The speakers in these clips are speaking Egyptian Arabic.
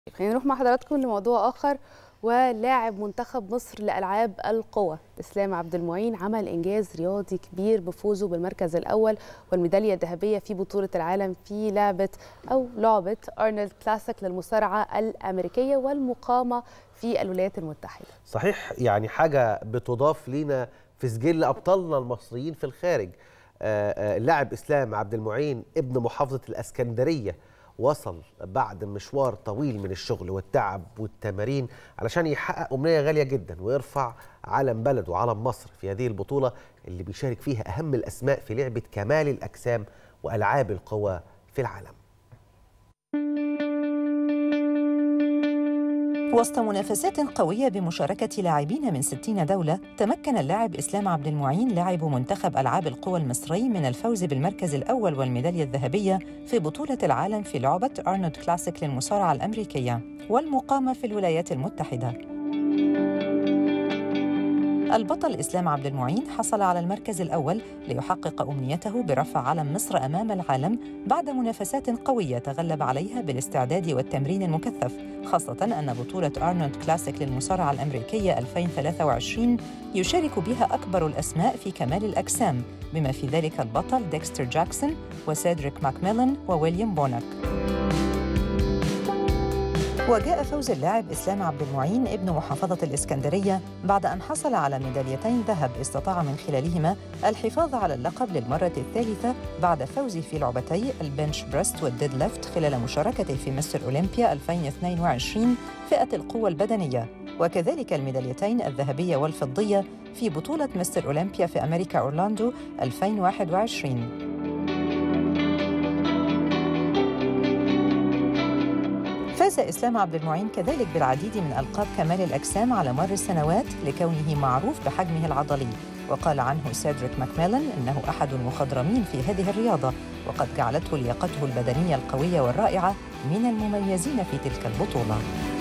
خلينا نروح مع حضراتكم لموضوع آخر ولاعب منتخب مصر لألعاب القوى إسلام عبد المعين عمل إنجاز رياضي كبير بفوزه بالمركز الأول والميدالية الذهبية في بطولة العالم في لعبة أو لعبة أرنولد كلاسيك للمصارعة الأمريكية والمقامة في الولايات المتحدة صحيح يعني حاجة بتضاف لينا في سجل أبطالنا المصريين في الخارج آه، آه، اللاعب إسلام عبد المعين ابن محافظة الأسكندرية وصل بعد مشوار طويل من الشغل والتعب والتمارين علشان يحقق أمنية غالية جدا ويرفع علم بلده وعلم مصر في هذه البطولة اللي بيشارك فيها أهم الأسماء في لعبة كمال الأجسام وألعاب القوى في العالم وسط منافسات قوية بمشاركة لاعبين من 60 دولة تمكن اللاعب إسلام عبد المعين لاعب منتخب ألعاب القوى المصري من الفوز بالمركز الأول والميدالية الذهبية في بطولة العالم في لعبة أرنولد كلاسيك للمصارعة الأمريكية والمقامة في الولايات المتحدة البطل إسلام عبد المعين حصل على المركز الأول ليحقق أمنيته برفع علم مصر أمام العالم بعد منافسات قوية تغلب عليها بالاستعداد والتمرين المكثف خاصة أن بطولة أرنولد كلاسيك للمصارعة الأمريكية 2023 يشارك بها أكبر الأسماء في كمال الأجسام بما في ذلك البطل ديكستر جاكسون وسيدريك ماكميلان وويليام بونك وجاء فوز اللاعب إسلام عبد المعين ابن محافظة الإسكندرية بعد أن حصل على ميداليتين ذهب استطاع من خلالهما الحفاظ على اللقب للمرة الثالثة بعد فوزه في لعبتي البنش بريست والديد ليفت خلال مشاركته في مستر أولمبيا 2022 فئة القوة البدنية وكذلك الميداليتين الذهبية والفضية في بطولة مستر أولمبيا في أمريكا أورلاندو 2021 فاز إسلام عبد المعين كذلك بالعديد من ألقاب كمال الأجسام على مر السنوات لكونه معروف بحجمه العضلي وقال عنه سيدريك ماكميلان إنه أحد المخضرمين في هذه الرياضة وقد جعلته لياقته البدنية القوية والرائعة من المميزين في تلك البطولة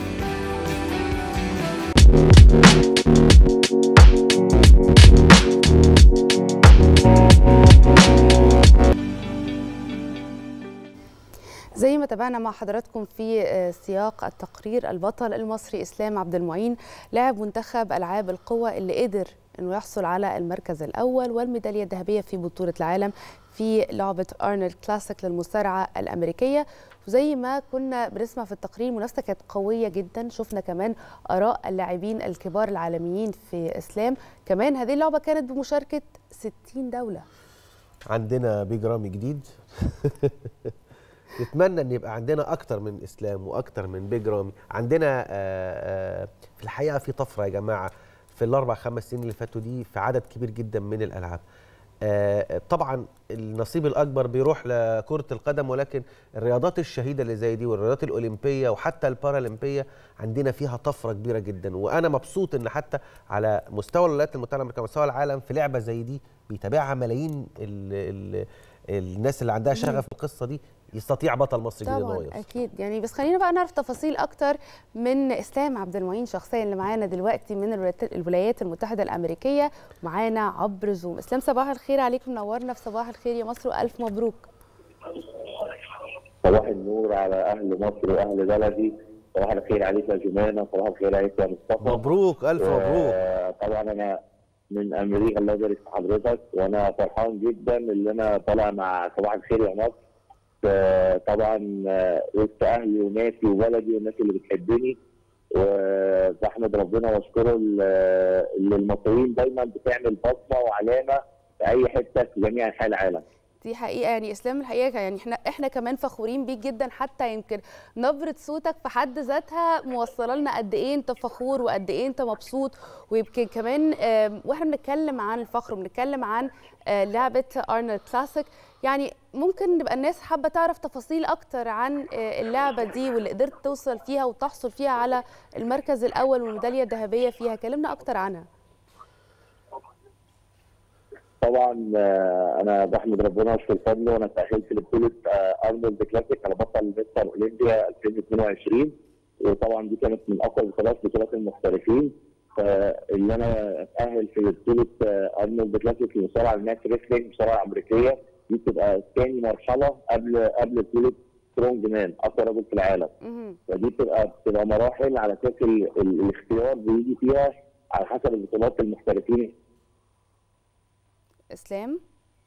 زي ما تابعنا مع حضراتكم في سياق التقرير البطل المصري اسلام عبد المعين لاعب منتخب العاب القوى اللي قدر انه يحصل على المركز الاول والميداليه الذهبيه في بطوله العالم في لعبه ارنولد كلاسيك للمصارعه الامريكيه وزي ما كنا بنسمع في التقرير المنافسه كانت قويه جدا شفنا كمان اراء اللاعبين الكبار العالميين في اسلام كمان هذه اللعبه كانت بمشاركه 60 دوله عندنا بيج رامي جديد نتمنى ان يبقى عندنا اكتر من اسلام واكتر من بيج رامي عندنا آآ آآ في الحقيقه في طفره يا جماعه في الاربع خمس سنين اللي فاتوا دي في عدد كبير جدا من الالعاب طبعا النصيب الاكبر بيروح لكره القدم ولكن الرياضات الشهيده اللي زي دي والرياضات الاولمبيه وحتى البارالمبيه عندنا فيها طفره كبيره جدا وانا مبسوط ان حتى على مستوى الولايات المتحده الامريكيه مستوى العالم في لعبه زي دي بيتابعها ملايين ال ال الناس اللي عندها شغف في القصه دي يستطيع بطل مصر جديد طبعا اكيد يعني بس خلينا بقى نعرف تفاصيل اكتر من اسلام عبد المعين شخصيا اللي معانا دلوقتي من الولايات المتحده الامريكيه معانا عبر زوم اسلام صباح الخير عليكم منورنا في صباح الخير يا مصر والف مبروك صباح النور على اهل مصر واهل بلدي صباح الخير عليك يا جمانه صباح الخير عليك يا مصطفى مبروك الف مبروك طبعا انا من امريكا الله يبارك في حضرتك وانا فرحان جدا ان انا طالع مع صباح الخير يا مصر طبعا وسط اهلي وناسي وبلدي والناس اللي بتحبني وبحمد ربنا واشكره اللي المصريين دايما بتعمل بصمه وعلامه في اي حته في جميع انحاء العالم. دي حقيقه يعني اسلام الحقيقه يعني احنا احنا كمان فخورين بيك جدا حتى يمكن نبره صوتك في حد ذاتها موصله لنا قد ايه انت فخور وقد ايه انت مبسوط ويمكن كمان واحنا بنتكلم عن الفخر وبنتكلم عن لعبه ارنولد كلاسيك يعني ممكن نبقى الناس حابه تعرف تفاصيل اكتر عن اللعبه دي واللي قدرت توصل فيها وتحصل فيها على المركز الاول والميداليه الذهبيه فيها كلمنا اكتر عنها طبعا انا بحمد ربنا واشكر فضله وانا تاهلت لبطوله ارنولد كلاسيك على بطل مستر اولمبيا 2022 وطبعا دي كانت من اقوى بطولات بطولات المحترفين فاللي انا اتاهل في بطوله ارنولد كلاسيك للمصارعه الناس ريسلينج مصارعه امريكيه دي بتبقى ثاني مرحله قبل قبل بطوله سترونج مان اقوى رجل في العالم مهم. فدي بتبقى بتبقى مراحل على اساس ال- ال- الاختيار بيجي فيها على حسب البطولات المحترفين اسلام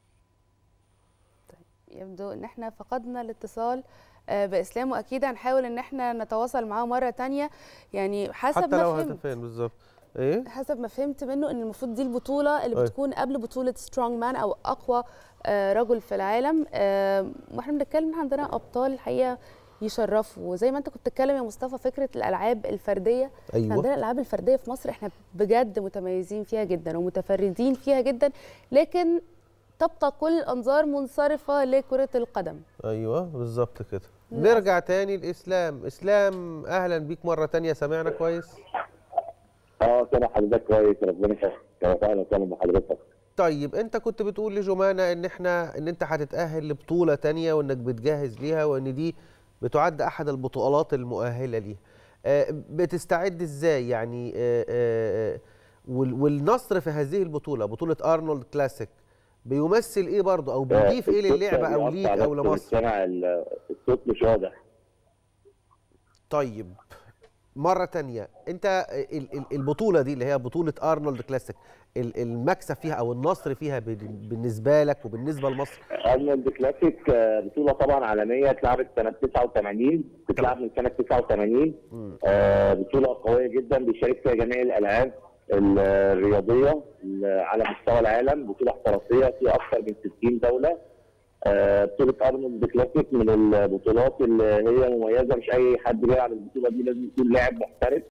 طيب يبدو ان احنا فقدنا الاتصال آه، باسلام واكيد هنحاول ان احنا نتواصل معاه مره تانية يعني حسب حتى ما لو فهمت هدفين بالظبط ايه حسب ما فهمت منه ان المفروض دي البطوله اللي أيوة. بتكون قبل بطوله سترونج مان او اقوى آه، رجل في العالم آه، واحنا بنتكلم إن عندنا ابطال الحقيقه يشرفوا وزي ما انت كنت بتتكلم يا مصطفى فكره الالعاب الفرديه ايوه عندنا الالعاب الفرديه في مصر احنا بجد متميزين فيها جدا ومتفردين فيها جدا لكن تبقى كل الانظار منصرفه لكره القدم ايوه بالظبط كده للأسف. نرجع تاني لاسلام اسلام اهلا بيك مره تانية سامعنا كويس اه سامع حضرتك كويس ربنا يخليك اهلا وسهلا بحضرتك طيب انت كنت بتقول لجمانة ان احنا ان انت هتتأهل لبطولة تانية وانك بتجهز ليها وان دي بتعد احد البطولات المؤهلة ليها آه، بتستعد ازاي يعني آه، آه، وال- والنصر في هذه البطولة بطولة ارنولد كلاسيك بيمثل ايه برضه او بيضيف ايه الصوت للعبة او بيقطع ليك بس او مش لمصر سامع ال- الصوت مش واضح طيب مرة تانية انت ال- ال- البطولة دي اللي هي بطولة ارنولد كلاسيك ال- المكسب فيها او النصر فيها بال- بالنسبة لك وبالنسبة لمصر ارنولد كلاسيك آه، بطوله طبعا عالميه اتلعبت سنه 89 بتتلعب من سنه 89 مم. آه، بطوله قويه جدا بيشارك فيها جميع الالعاب ال- الرياضيه ال- على مستوى العالم بطوله احترافيه فيها اكثر من 60 دوله آه، بطوله ارنولد كلاسيك من البطولات اللي هي مميزه مش اي حد بيلعب البطوله دي لازم يكون لاعب محترف